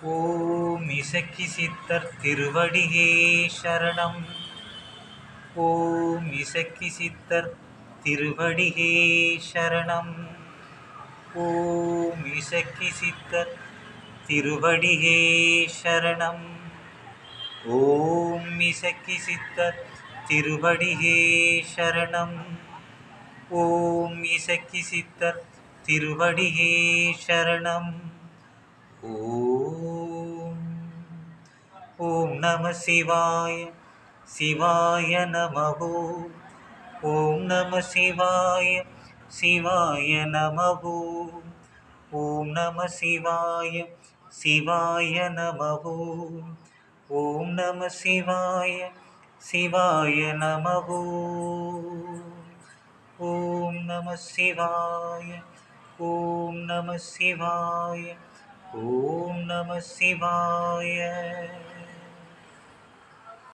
ஓம் இசக்கி சித்தர் திருவடியே சரணம் ஓம் இசக்கி சித்தர் திருவடியே சரணம் ஓம் இசக்கி சித்தர் திருவடியே சரணம் ஓம் இசக்கி சித்தர் திருவடியே சரணம் ஓம் இசக்கி சித்தர் திருவடியே சரணம் ஓம் ஓம் நம சிவாய சிவாய நமகோ ஓம் நம சிவாய சிவாய நமகோ ஓம் நம சிவாய சிவாய நமகோ ஓம் நம சிவாய சிவாய நமகோ ஓம் நம சிவாய ஓம் நம சிவாய ஓம் நம சிவாய